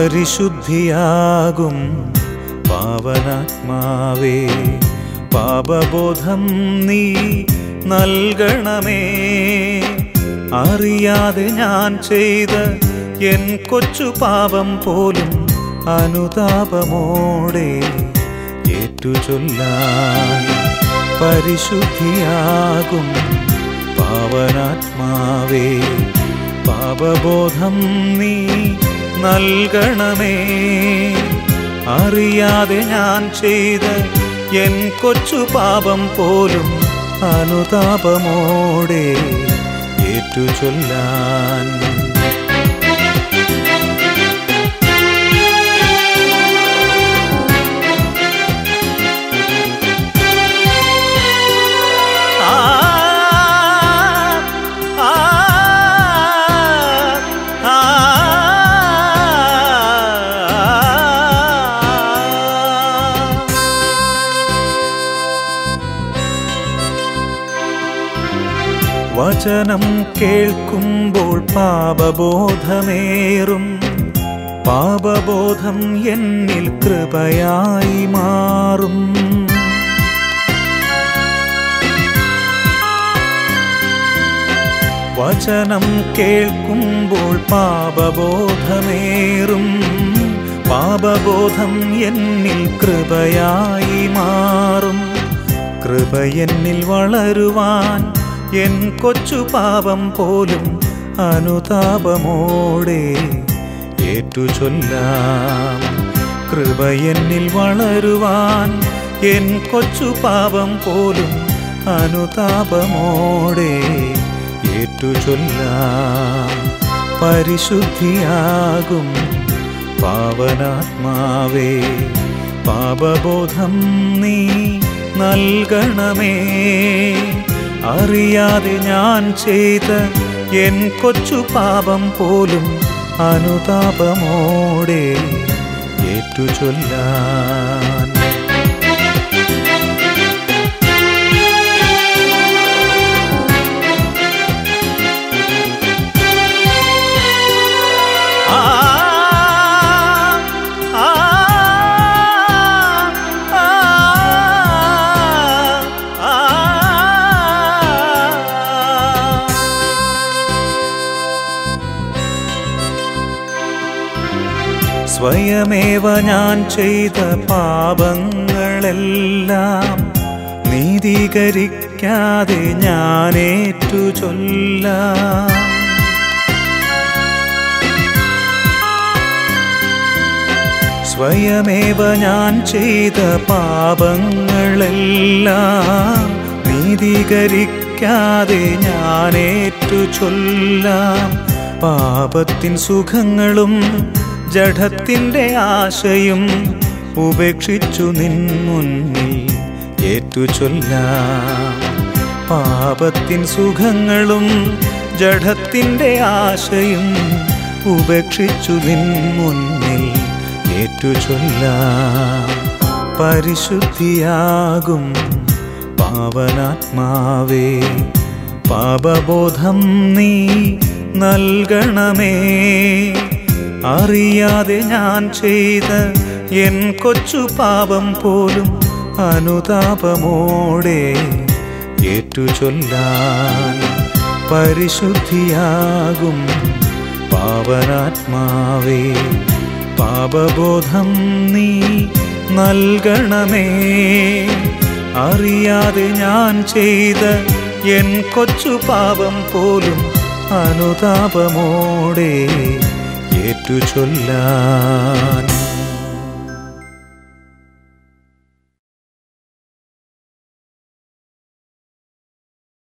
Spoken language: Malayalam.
പരിശുദ്ധിയാകും പാവനാത്മാവേ പാപബോധം നീ നൽകണമേ അറിയാതെ ഞാൻ ചെയ്ത എൻ കൊച്ചു പാപം പോലും അനുതാപമോടെ ഏറ്റുചൊല്ലാൻ പരിശുദ്ധിയാകും പാവനാത്മാവേ പാപബോധം നീ നൽകണമേ അറിയാതെ ഞാൻ ചെയ്ത എൻ കൊച്ചു പാപം പോലും അനുതാപമോടെ ഏറ്റുചൊല്ലാൻ ആ ആ ആ വചനം കേൾക്കുമ്പോൾ പാപബോധമേറും പാപബോധം എന്നിൽ കൃപയായി മാറും വചനം കേൾക്കുമ്പോൾ പാപബോധമേറും പാപബോധം എന്നിൽ കൃപയായി മാറും കൃപ എന്നിൽ വളരുവാൻ എൻ കൊച്ചു പാപം പോലും അനുതാപമോടെ ഏറ്റുചൊല്ലാം കൃപ എന്നിൽ വളരുവാൻ എൻ കൊച്ചു പാപം പോലും അനുതാപമോടെ ഏറ്റുചൊല്ലാം പരിശുദ്ധിയാകും പാവനാത്മാവേ പാപബോധം നീ നൽകണമേ അറിയാതെ ഞാൻ ചെയ്ത എൻ കൊച്ചു പാപം പോലും അനുതാപമോടെ ഏറ്റുചൊല്ലാൻ ആ ആ സ്വയമേവ ഞാൻ ചെയ്ത പാപങ്ങളെല്ലാം നീതീകരിക്കാതെ ഞാനേറ്റു ചൊല്ലാം സ്വയമേവ ഞാൻ ചെയ്ത പാപങ്ങളെല്ലാം നീതീകരിക്കാതെ ഞാനേറ്റു ചൊല്ലാം പാപത്തിൻ സുഖങ്ങളും ജഡത്തിൻ്റെ ആശയും ഉപേക്ഷിച്ചു നിൻ മുന്നിൽ ഏറ്റു ചൊല്ലാം പാപത്തിൻ സുഖങ്ങളും ജഡത്തിൻ്റെ ആശയും ഉപേക്ഷിച്ചു നിൻ മുന്നിൽ ഏറ്റുചൊല്ലാം പരിശുദ്ധിയാകും പാവനാത്മാവേ പാപബോധം നീ നൽകണമേ അറിയാതെ ഞാൻ ചെയ്ത എൻ കൊച്ചു പാപം പോലും അനുതാപമോടെ ഏറ്റുചൊല്ലാൻ പരിശുദ്ധിയാകും പാവനാത്മാവേ പാപബോധം നീ നൽകണമേ അറിയാതെ ഞാൻ ചെയ്ത എൻ കൊച്ചു പാപം പോലും അനുതാപമോടെ ഏറ്റുചൊല്ലാൻ